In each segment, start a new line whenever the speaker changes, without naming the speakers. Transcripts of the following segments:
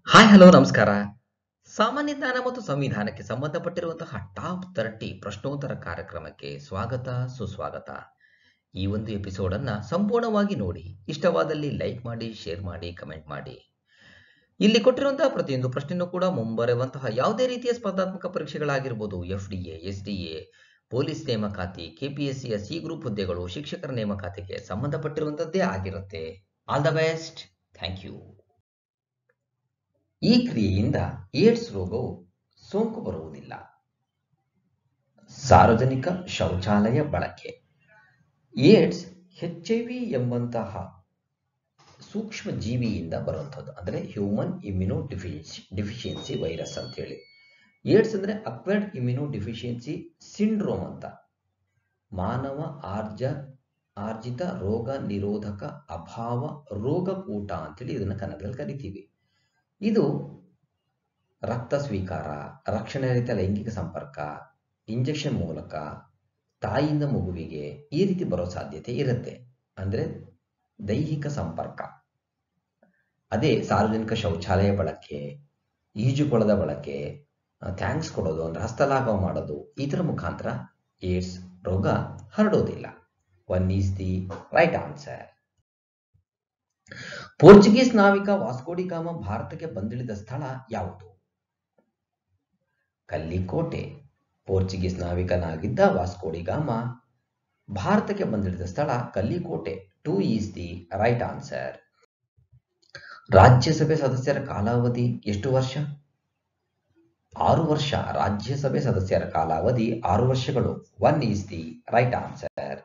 hi hello ನಮಸ್ಕಾರ ಸಾಮಾನ್ಯ ಜ್ಞಾನ ಮತ್ತು ಸಂವಿಧಾನಕ್ಕೆ ಸಂಬಂಧಪಟ್ಟಿರುವಂತಹ ಟಾಪ್ ತರ್ಟಿ ಪ್ರಶ್ನೋತ್ತರ ಕಾರ್ಯಕ್ರಮಕ್ಕೆ ಸ್ವಾಗತ ಸುಸ್ವಾಗತ ಈ ಒಂದು ಎಪಿಸೋಡ್ ಅನ್ನ ಸಂಪೂರ್ಣವಾಗಿ ನೋಡಿ ಇಷ್ಟವಾದಲ್ಲಿ ಲೈಕ್ ಮಾಡಿ ಶೇರ್ ಮಾಡಿ ಕಮೆಂಟ್ ಮಾಡಿ ಇಲ್ಲಿ ಕೊಟ್ಟಿರುವಂತಹ ಪ್ರತಿಯೊಂದು ಪ್ರಶ್ನೆಯೂ ಕೂಡ ಮುಂಬರುವಂತಹ ಯಾವುದೇ ರೀತಿಯ ಸ್ಪರ್ಧಾತ್ಮಕ ಪರೀಕ್ಷೆಗಳಾಗಿರ್ಬೋದು F D A S D A police ನೇಮಕಾತಿ ಕೆಪಿಎಸ್ಸಿಯ ಸಿ ಗ್ರೂಪ್ ಹುದ್ದೆಗಳು ಶಿಕ್ಷಕರ ನೇಮಕಾತಿಗೆ ಸಂಬಂಧಪಟ್ಟಿರುವಂತದ್ದೇ ಆಗಿರುತ್ತೆ all the best thank you ಈ ಕ್ರಿಯೆಯಿಂದ ಏಡ್ಸ್ ರೋಗವು ಸೋಂಕು ಬರುವುದಿಲ್ಲ ಸಾರ್ವಜನಿಕ ಶೌಚಾಲಯ ಬಳಕೆ ಏಡ್ಸ್ ಎಚ್ಐವಿ ಎಂಬಂತಹ ಸೂಕ್ಷ್ಮ ಜೀವಿಯಿಂದ ಬರುವಂಥದ್ದು ಅಂದರೆ ಹ್ಯೂಮನ್ ಇಮ್ಯುನೋ ಡಿಫಿಷಿ ಡಿಫಿಷಿಯನ್ಸಿ ವೈರಸ್ ಅಂತ ಹೇಳಿ ಏಡ್ಸ್ ಅಂದರೆ ಅಕ್ವೈರ್ಡ್ ಇಮ್ಯುನೋ ಡಿಫಿಷಿಯನ್ಸಿ ಸಿಂಡ್ರೋಮ್ ಅಂತ ಮಾನವ ಆರ್ಜ ಆರ್ಜಿತ ರೋಗ ನಿರೋಧಕ ಅಭಾವ ರೋಗಕೂಟ ಅಂತೇಳಿ ಇದನ್ನು ಕನ್ನಡದಲ್ಲಿ ಕರಿತೀವಿ ಇದು ರಕ್ತ ಸ್ವೀಕಾರ ರಕ್ಷಣೆ ರಹಿತ ಲೈಂಗಿಕ ಸಂಪರ್ಕ ಇಂಜೆಕ್ಷನ್ ಮೂಲಕ ತಾಯಿಯಿಂದ ಮಗುವಿಗೆ ಈ ರೀತಿ ಬರೋ ಸಾಧ್ಯತೆ ಇರುತ್ತೆ ಅಂದರೆ ದೈಹಿಕ ಸಂಪರ್ಕ ಅದೇ ಸಾರ್ವಜನಿಕ ಶೌಚಾಲಯ ಬಳಕೆ ಈಜುಕೊಳದ ಬಳಕೆ ಥ್ಯಾಂಕ್ಸ್ ಕೊಡೋದು ಅಂದ್ರೆ ಹಸ್ತಲಾಘವ ಮಾಡೋದು ಇದರ ಮುಖಾಂತರ ಏಡ್ಸ್ ರೋಗ ಹರಡೋದಿಲ್ಲ one is the right answer Portuguese ನಾವಿಕ ವಾಸ್ಕೋಡಿಗಾಮ ಭಾರತಕ್ಕೆ ಬಂದಿಳಿದ ಸ್ಥಳ ಯಾವುದು ಕಲ್ಲಿಕೋಟೆ ಪೋರ್ಚುಗೀಸ್ ನಾವಿಕನಾಗಿದ್ದ ವಾಸ್ಕೋಡಿಗಾಮ ಭಾರತಕ್ಕೆ ಬಂದಿಳಿದ ಸ್ಥಳ Kozhikode two is the right answer Rajya Sabha ಸದಸ್ಯರ ಕಾಲಾವಧಿ ಎಷ್ಟು ವರ್ಷ ಆರು ವರ್ಷ ರಾಜ್ಯಸಭೆ ಸದಸ್ಯರ ಕಾಲಾವಧಿ ಆರು ವರ್ಷಗಳು one is the right answer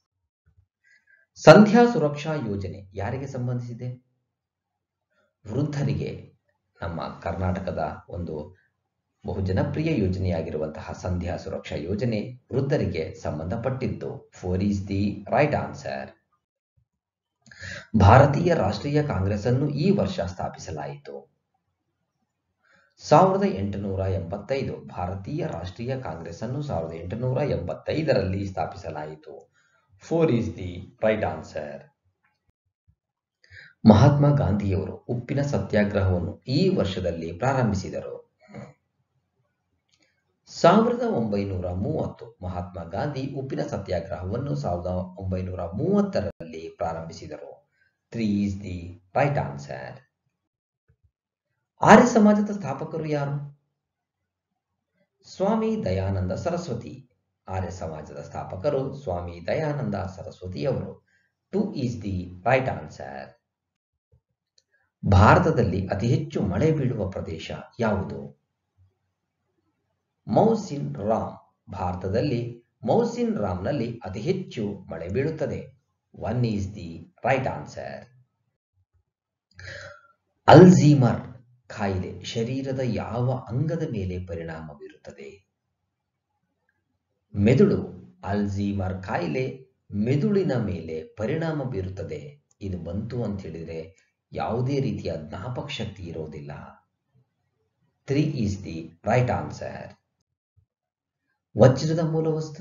Sandhya Suraksha ಯೋಜನೆ ಯಾರಿಗೆ ಸಂಬಂಧಿಸಿದೆ ವೃದ್ಧರಿಗೆ ನಮ್ಮ ಕರ್ನಾಟಕದ ಒಂದು ಬಹು ಜನಪ್ರಿಯ ಯೋಜನೆಯಾಗಿರುವಂತಹ ಸಂಧ್ಯಾ ಸುರಕ್ಷಾ ಯೋಜನೆ ವೃದ್ಧರಿಗೆ ಸಂಬಂಧಪಟ್ಟಿದ್ದು four is the right answer Bharatiya Rashtriya Congress ಅನ್ನು ಈ ವರ್ಷ ಸ್ಥಾಪಿಸಲಾಯಿತು ಸಾವಿರದ ಎಂಟುನೂರ ಎಂಬತ್ತೈದು ಭಾರತೀಯ ರಾಷ್ಟ್ರೀಯ ಕಾಂಗ್ರೆಸ್ ಅನ್ನು ಸಾವಿರದ ಎಂಟುನೂರ ಎಂಬತ್ತೈದರಲ್ಲಿ ಸ್ಥಾಪಿಸಲಾಯಿತು four is the right answer Mahatma ಗಾಂಧಿಯವರು ಉಪ್ಪಿನ ಸತ್ಯಾಗ್ರಹವನ್ನು ಈ ವರ್ಷದಲ್ಲಿ ಪ್ರಾರಂಭಿಸಿದರು ಸಾವಿರದ ಒಂಬೈನೂರ ಮೂವತ್ತು ಮಹಾತ್ಮ ಗಾಂಧಿ ಉಪ್ಪಿನ ಸತ್ಯಾಗ್ರಹವನ್ನು ಸಾವಿರದ ಒಂಬೈನೂರ ಮೂವತ್ತರಲ್ಲಿ ಪ್ರಾರಂಭಿಸಿದರು three is the right answer Arya ಸಮಾಜದ ಸ್ಥಾಪಕರು ಯಾರು ಸ್ವಾಮಿ ದಯಾನಂದ ಸರಸ್ವತಿ ಆರ್ಯ ಸಮಾಜದ ಸ್ಥಾಪಕರು ಸ್ವಾಮಿ ದಯಾನಂದ ಸರಸ್ವತಿಯವರು two is the right answer ಭಾರತದಲ್ಲಿ ಅತಿ ಹೆಚ್ಚು ಮಳೆ ಬೀಳುವ ಪ್ರದೇಶ ಯಾವುದು ಮೌಸಿನ್ ರಾಮ್ ಭಾರತದಲ್ಲಿ ಮೌಸಿನ್ ರಾಮ್ನಲ್ಲಿ ಅತಿ ಹೆಚ್ಚು ಮಳೆ ಬೀಳುತ್ತದೆ one is the right answer Alzheimer ಕಾಯಿಲೆ ಶರೀರದ ಯಾವ ಅಂಗದ ಮೇಲೆ ಪರಿಣಾಮ ಬೀರುತ್ತದೆ ಮೆದುಳು ಅಲ್ಝೀಮರ್ ಕಾಯಿಲೆ ಮೆದುಳಿನ ಮೇಲೆ ಪರಿಣಾಮ ಬೀರುತ್ತದೆ ಇದು ಬಂತು ಅಂತ ಹೇಳಿದ್ರೆ ಯಾವುದೇ ರೀತಿಯ ಜ್ಞಾಪಕ ಶಕ್ತಿ ಇರೋದಿಲ್ಲ three is the right answer ವಜ್ರದ ಮೂಲ ವಸ್ತು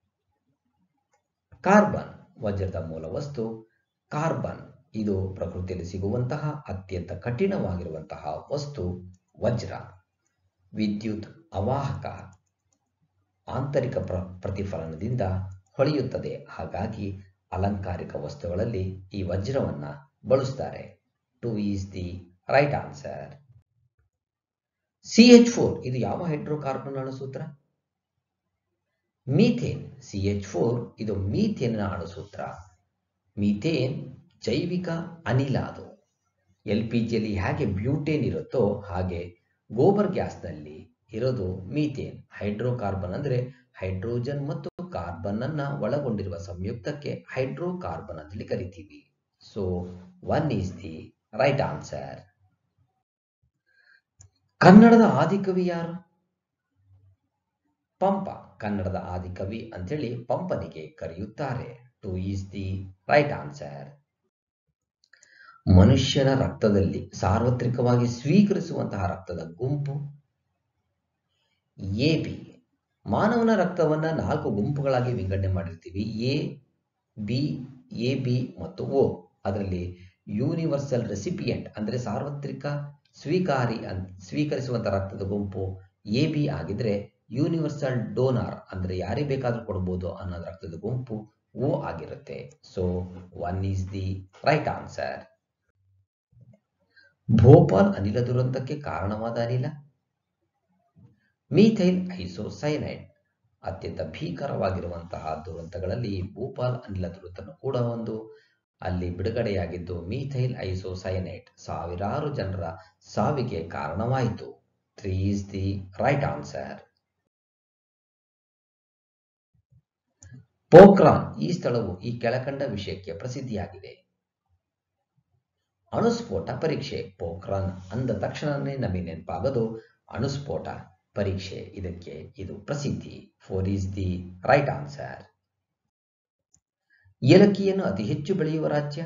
ಕಾರ್ಬನ್ ವಜ್ರದ ಮೂಲ ವಸ್ತು ಕಾರ್ಬನ್ ಇದು ಪ್ರಕೃತಿಯಲ್ಲಿ ಸಿಗುವಂತಹ ಅತ್ಯಂತ ಕಠಿಣವಾಗಿರುವಂತಹ ವಸ್ತು ವಜ್ರ ವಿದ್ಯುತ್ ಅವಾಹಕ ಆಂತರಿಕ ಪ್ರ ಪ್ರತಿಫಲನದಿಂದ ಹೊಳೆಯುತ್ತದೆ ಹಾಗಾಗಿ ಅಲಂಕಾರಿಕ ವಸ್ತುಗಳಲ್ಲಿ ಈ ವಜ್ರವನ್ನ ಬಳಸ್ತಾರೆ two is the right answer C H four ಇದು ಯಾವ ಹೈಡ್ರೋಕಾರ್ಬನ್ ಅಣುಸೂತ್ರ ಮೀಥೇನ್ ಸಿ ಎಚ್ ಫೋರ್ ಇದು ಮೀಥೇನ್ ಅಣುಸೂತ್ರ ಮೀಥೇನ್ ಜೈವಿಕ ಅನಿಲ ಅದು ಎಲ್ ಪಿ ಜಿಯಲ್ಲಿ ಹೇಗೆ ಬ್ಯೂಟೇನ್ ಇರುತ್ತೋ ಹಾಗೆ ಗೋಬರ್ ಗ್ಯಾಸ್ನಲ್ಲಿ ಇರೋದು ಮೀಥೇನ್ ಹೈಡ್ರೋಕಾರ್ಬನ್ ಅಂದ್ರೆ ಹೈಡ್ರೋಜನ್ ಮತ್ತು ಕಾರ್ಬನ್ ಅನ್ನ ಒಳಗೊಂಡಿರುವ ಸಂಯುಕ್ತಕ್ಕೆ ಹೈಡ್ರೋಕಾರ್ಬನ್ ಅಂತೇಳಿ ಕರಿತೀವಿ so one is the right answer ಕನ್ನಡದ ಆದಿಕವಿ ಯಾರು ಪಂಪ ಕನ್ನಡದ ಆದಿಕವಿ ಅಂತೇಳಿ ಪಂಪನಿಗೆ ಕರೆಯುತ್ತಾರೆ two is the right answer ಮನುಷ್ಯನ ರಕ್ತದಲ್ಲಿ ಸಾರ್ವತ್ರಿಕವಾಗಿ ಸ್ವೀಕರಿಸುವಂತಹ ರಕ್ತದ ಗುಂಪು ಎ ಬಿ ಮಾನವನ ರಕ್ತವನ್ನ ನಾಲ್ಕು ಗುಂಪುಗಳಾಗಿ ವಿಂಗಡಣೆ ಮಾಡಿರ್ತೀವಿ ಎ ಬಿ ಎ ಬಿ ಮತ್ತು ಓ ಅದರಲ್ಲಿ ಯೂನಿವರ್ಸಲ್ ರೆಸಿಪಿಯೆಂಟ್ ಅಂದರೆ ಸಾರ್ವತ್ರಿಕ ಸ್ವೀಕಾರಿ ಅಂತ ಸ್ವೀಕರಿಸುವಂಥ ರಕ್ತದ ಗುಂಪು ಎ ಬಿ ಆಗಿದ್ರೆ ಯೂನಿವರ್ಸಲ್ ಡೋನಾರ್ ಅಂದರೆ ಯಾರಿಗೆ ಬೇಕಾದರೂ ಕೊಡ್ಬೋದು ಅನ್ನೋದು ರಕ್ತದ ಗುಂಪು ಓ ಆಗಿರುತ್ತೆ so one is the right answer Bhopal ಅನಿಲ ದುರಂತಕ್ಕೆ ಕಾರಣವಾದ ಅನಿಲ ಮೀಥೈಲ್ ಐಸೋಸೈನೈಡ್ ಅತ್ಯಂತ ಭೀಕರವಾಗಿರುವಂತಹ ದುರಂತಗಳಲ್ಲಿ ಭೂಪಾಲ್ ಅನಿಲ ದುರಂತನು ಕೂಡ ಒಂದು ಅಲ್ಲಿ ಬಿಡುಗಡೆಯಾಗಿದ್ದು ಮೀಥೈಲ್ ಐಸೋಸೈನೈಡ್ ಸಾವಿರಾರು ಜನರ ಸಾವಿಗೆ ಕಾರಣವಾಯಿತು three is the right answer Pokhran ಈ ಸ್ಥಳವು ಈ ಕೆಳಕಂಡ ವಿಷಯಕ್ಕೆ ಪ್ರಸಿದ್ಧಿಯಾಗಿದೆ ಅಣುಸ್ಫೋಟ ಪರೀಕ್ಷೆ ಪೋಖ್ರಾನ್ ಅಂದ ತಕ್ಷಣವೇ ನಮಗೆ ನೆನಪಾಗೋದು ಅಣುಸ್ಫೋಟ ಪರೀಕ್ಷೆ ಇದಕ್ಕೆ ಇದು ಪ್ರಸಿದ್ಧಿ four is the right answer ಏಲಕ್ಕಿಯನ್ನು ಅತಿ ಹೆಚ್ಚು ಬೆಳೆಯುವ ರಾಜ್ಯ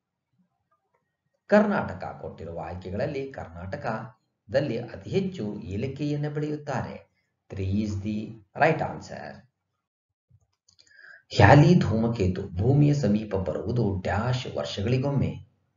ಕರ್ನಾಟಕ ಕೊಟ್ಟಿರುವ ಆಯ್ಕೆಗಳಲ್ಲಿ ಕರ್ನಾಟಕದಲ್ಲಿ ಅತಿ ಹೆಚ್ಚು ಏಲಕ್ಕಿಯನ್ನು ಬೆಳೆಯುತ್ತಾರೆ three is the right answer Halley ಧೂಮಕೇತು ಭೂಮಿಯ ಸಮೀಪ ಬರುವುದು ಡ್ಯಾಶ್ ವರ್ಷಗಳಿಗೊಮ್ಮೆ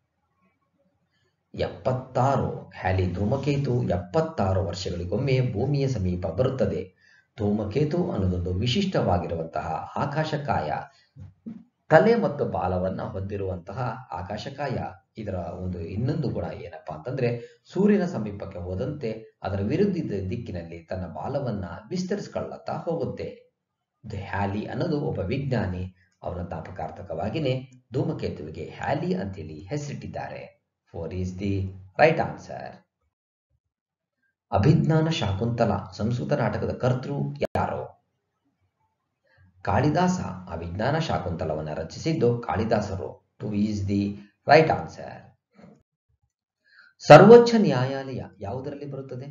ಎಪ್ಪತ್ತಾರು ಹ್ಯಾಲಿ ಧೂಮಕೇತು ಎಪ್ಪತ್ತಾರು ವರ್ಷಗಳಿಗೊಮ್ಮೆ ಭೂಮಿಯ ಸಮೀಪ ಬರುತ್ತದೆ ಧೂಮಕೇತು ಅನ್ನೋದೊಂದು ವಿಶಿಷ್ಟವಾಗಿರುವಂತಹ ಆಕಾಶಕಾಯ ತಲೆ ಮತ್ತು ಬಾಲವನ್ನ ಹೊಂದಿರುವಂತಹ ಆಕಾಶಕಾಯ ಇದರ ಒಂದು ಇನ್ನೊಂದು ಗುಣ ಏನಪ್ಪಾ ಅಂತಂದ್ರೆ ಸೂರ್ಯನ ಸಮೀಪಕ್ಕೆ ಹೋದಂತೆ ಅದರ ವಿರುದ್ಧ ದಿಕ್ಕಿನಲ್ಲಿ ತನ್ನ ಬಾಲವನ್ನ ವಿಸ್ತರಿಸಿಕೊಳ್ಳುತ್ತಾ ಹೋಗುತ್ತೆ ಹ್ಯಾಲಿ ಅನ್ನೋದು ಒಬ್ಬ ವಿಜ್ಞಾನಿ ಅವನ ತಾಪಕಾರ್ಥಕವಾಗಿಯೇ ಧೂಮಕೇತುವಿಗೆ ಹ್ಯಾಲಿ ಅಂತೇಳಿ ಹೆಸರಿಟ್ಟಿದ್ದಾರೆ four is the right answer Abhijnana Shakuntala Sanskrit ನಾಟಕದ ಕರ್ತೃ ಯಾರು ಕಾಳಿದಾಸ ಅಭಿಜ್ಞಾನ ಶಾಕುಂತಲವನ್ನು ರಚಿಸಿದ್ದು ಕಾಳಿದಾಸರು two is the right answer ಸರ್ವೋಚ್ಚ ನ್ಯಾಯಾಲಯ ಯಾವುದರಲ್ಲಿ ಬರುತ್ತದೆ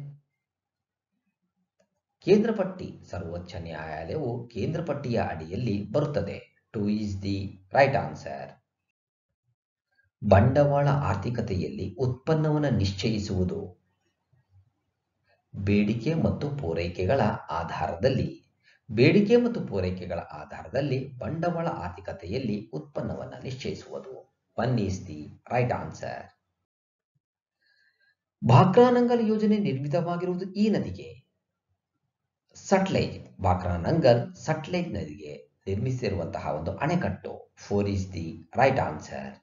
ಕೇಂದ್ರ ಪಟ್ಟಿ ಸರ್ವೋಚ್ಚ ನ್ಯಾಯಾಲಯವು ಕೇಂದ್ರ ಪಟ್ಟಿಯ ಅಡಿಯಲ್ಲಿ ಬರುತ್ತದೆ two is the right answer ಬಂಡವಾಳ ಆರ್ಥಿಕತೆಯಲ್ಲಿ ಉತ್ಪನ್ನವನ್ನು ನಿಶ್ಚಯಿಸುವುದು ಬೇಡಿಕೆ ಮತ್ತು ಪೂರೈಕೆಗಳ ಆಧಾರದಲ್ಲಿ ಬೇಡಿಕೆ ಮತ್ತು ಪೂರೈಕೆಗಳ ಆಧಾರದಲ್ಲಿ ಬಂಡವಾಳ ಆರ್ಥಿಕತೆಯಲ್ಲಿ ಉತ್ಪನ್ನವನ್ನು ನಿಶ್ಚಯಿಸುವುದು one is the right answer ಭಾಕ್ರಾನಂಗಲ್ ಯೋಜನೆ ನಿರ್ಮಿತವಾಗಿರುವುದು ಈ ನದಿಗೆ ಸಟ್ಲೇಜ್ ಭಾಕ್ರಾನಂಗಲ್ ಸಟ್ಲೇಜ್ ನದಿಗೆ ನಿರ್ಮಿಸಿರುವಂತಹ ಒಂದು ಅಣೆಕಟ್ಟು four is the right answer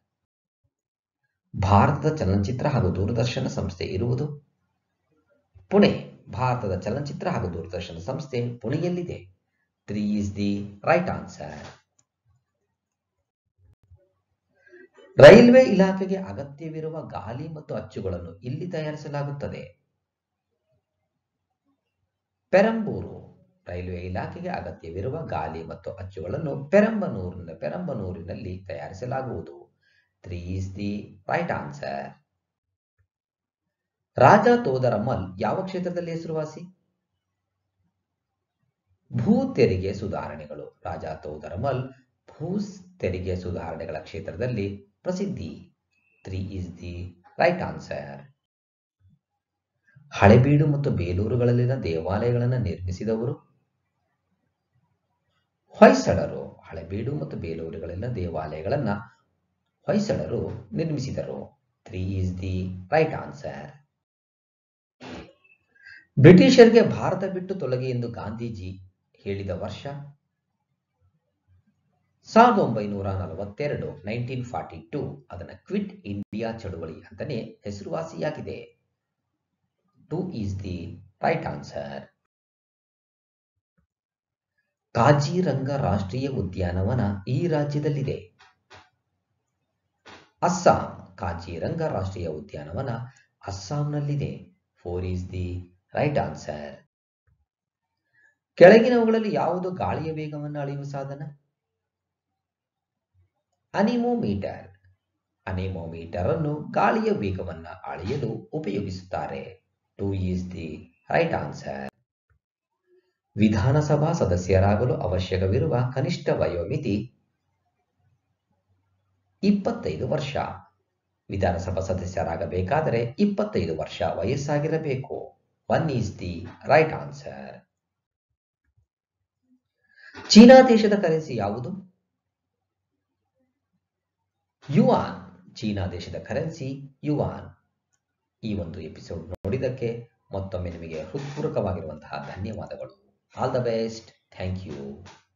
ಭಾರತದ ಚಲನಚಿತ್ರ ಹಾಗೂ ದೂರದರ್ಶನ ಸಂಸ್ಥೆ ಇರುವುದು ಪುಣೆ ಭಾರತದ ಚಲನಚಿತ್ರ ಹಾಗೂ ದೂರದರ್ಶನ ಸಂಸ್ಥೆ ಪುಣೆಯಲ್ಲಿದೆ three is the right answer railway ಇಲಾಖೆಗೆ ಅಗತ್ಯವಿರುವ ಗಾಲಿ ಮತ್ತು ಅಚ್ಚುಗಳನ್ನು ಇಲ್ಲಿ ತಯಾರಿಸಲಾಗುತ್ತದೆ ಪೆರಂಬೂರು ರೈಲ್ವೆ ಇಲಾಖೆಗೆ ಅಗತ್ಯವಿರುವ ಗಾಲಿ ಮತ್ತು ಅಚ್ಚುಗಳನ್ನು ಪೆರಂಬನೂರಿನ ಪೆರಂಬನೂರಿನಲ್ಲಿ ತಯಾರಿಸಲಾಗುವುದು three is the right answer Raja Todarmal ಯಾವ ಕ್ಷೇತ್ರದಲ್ಲಿ ಹೆಸರುವಾಸಿ ಭೂ ತೆರಿಗೆ ಸುಧಾರಣೆಗಳು ರಾಜ ತೋದರಮಲ್ ಭೂ ತೆರಿಗೆ ಸುಧಾರಣೆಗಳ ಕ್ಷೇತ್ರದಲ್ಲಿ ಪ್ರಸಿದ್ಧಿ three is the right answer Halebidu ಮತ್ತು ಬೇಲೂರುಗಳಲ್ಲಿನ ದೇವಾಲಯಗಳನ್ನು ನಿರ್ಮಿಸಿದವರು ಹೊಯ್ಸಳರು ಹಳೆಬೀಡು ಮತ್ತು ಬೇಲೂರುಗಳಲ್ಲಿನ ದೇವಾಲಯಗಳನ್ನ ಹೊಯ್ಸಳರು ನಿರ್ಮಿಸಿದರು three is the right answer ಬ್ರಿಟಿಷರಿಗೆ ಭಾರತ ಬಿಟ್ಟು ತೊಲಗಿ ಎಂದು ಗಾಂಧೀಜಿ ಹೇಳಿದ ವರ್ಷ ಸಾವಿರದ ಒಂಬೈನೂರ ನಲವತ್ತೆರಡು ನೈನ್ಟೀನ್ ಫಾರ್ಟಿ ಟೂ ಅದನ್ನ ಕ್ವಿಟ್ ಇಂಡಿಯಾ ಚಳುವಳಿ ಅಂತಾನೆ ಹೆಸರುವಾಸಿಯಾಗಿದೆ two is the right answer Kaziranga ರಾಷ್ಟ್ರೀಯ ಉದ್ಯಾನವನ ಈ ರಾಜ್ಯದಲ್ಲಿದೆ ಅಸ್ಸಾಂ ಕಾಜಿರಂಗ ರಾಷ್ಟ್ರೀಯ ಉದ್ಯಾನವನ ಅಸ್ಸಾಂನಲ್ಲಿದೆ four is the right answer ಕೆಳಗಿನವುಗಳಲ್ಲಿ ಯಾವುದು ಗಾಳಿಯ ವೇಗವನ್ನು ಅಳೆಯುವ ಸಾಧನ ಅನಿಮೋಮೀಟರ್ ಅನಿಮೋಮೀಟರ್ ಅನ್ನು ಗಾಳಿಯ ವೇಗವನ್ನು ಅಳೆಯಲು ಉಪಯೋಗಿಸುತ್ತಾರೆ two is the right answer ವಿಧಾನಸಭಾ ಸದಸ್ಯರಾಗಲು ಅವಶ್ಯಕವಿರುವ ಕನಿಷ್ಠ ವಯೋಮಿತಿ ಇಪ್ಪತ್ತೈದು ವರ್ಷ ವಿಧಾನಸಭಾ ಸದಸ್ಯರಾಗಬೇಕಾದರೆ ಇಪ್ಪತ್ತೈದು ವರ್ಷ ವಯಸ್ಸಾಗಿರಬೇಕು one is the right answer China ದೇಶದ ಕರೆನ್ಸಿ ಯಾವುದು ಯುವಾನ್ ಚೀನಾ ದೇಶದ ಕರೆನ್ಸಿ ಯುವಾನ್ ಈ ಒಂದು ಎಪಿಸೋಡ್ ನೋಡಿದ್ದಕ್ಕೆ ಮತ್ತೊಮ್ಮೆ ನಿಮಗೆ ಹೃತ್ಪೂರ್ವಕವಾಗಿರುವಂತಹ ಧನ್ಯವಾದಗಳು all the best thank you